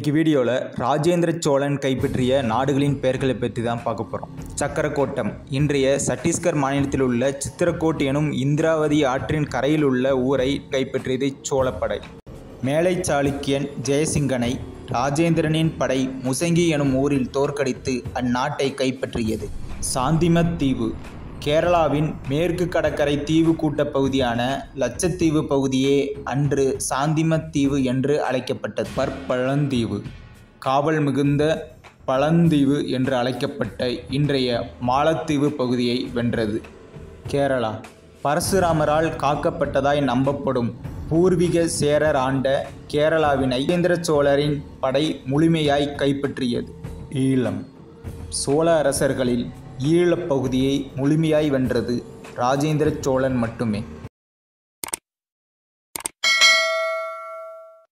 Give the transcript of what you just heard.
இன்னைக்கு வீடியோவில் ராஜேந்திர சோழன் கைப்பற்றிய நாடுகளின் பெயர்களை பற்றி தான் பார்க்க போகிறோம் சக்கரக்கோட்டம் இன்றைய சத்தீஸ்கர் மாநிலத்தில் உள்ள சித்திரக்கோட் எனும் இந்திராவதி ஆற்றின் கரையில் உள்ள ஊரை கைப்பற்றியது சோழப்படை மேலை சாளுக்கியன் ஜெயசிங்கனை ராஜேந்திரனின் படை முசங்கி எனும் ஊரில் தோற்கடித்து அந்நாட்டை கைப்பற்றியது சாந்திமத் தீவு கேரளாவின் மேற்கு கடற்கரை தீவு கூட்ட பகுதியான லட்சத்தீவு பகுதியே அன்று சாந்திமத் தீவு என்று அழைக்கப்பட்டது பற்பழந்தீவு காவல் மிகுந்த பழந்தீவு என்று அழைக்கப்பட்ட இன்றைய மாலத்தீவு பகுதியை வென்றது கேரளா பரசுராமரால் காக்கப்பட்டதாய் நம்பப்படும் பூர்வீக சேரர் ஆண்ட கேரளாவினை ராஜேந்திர சோழரின் படை முழுமையாய் கைப்பற்றியது ஈழம் சோழ அரசர்களில் ஈழப் பகுதியை முழுமையாய் வென்றது ராஜேந்திர சோழன் மட்டுமே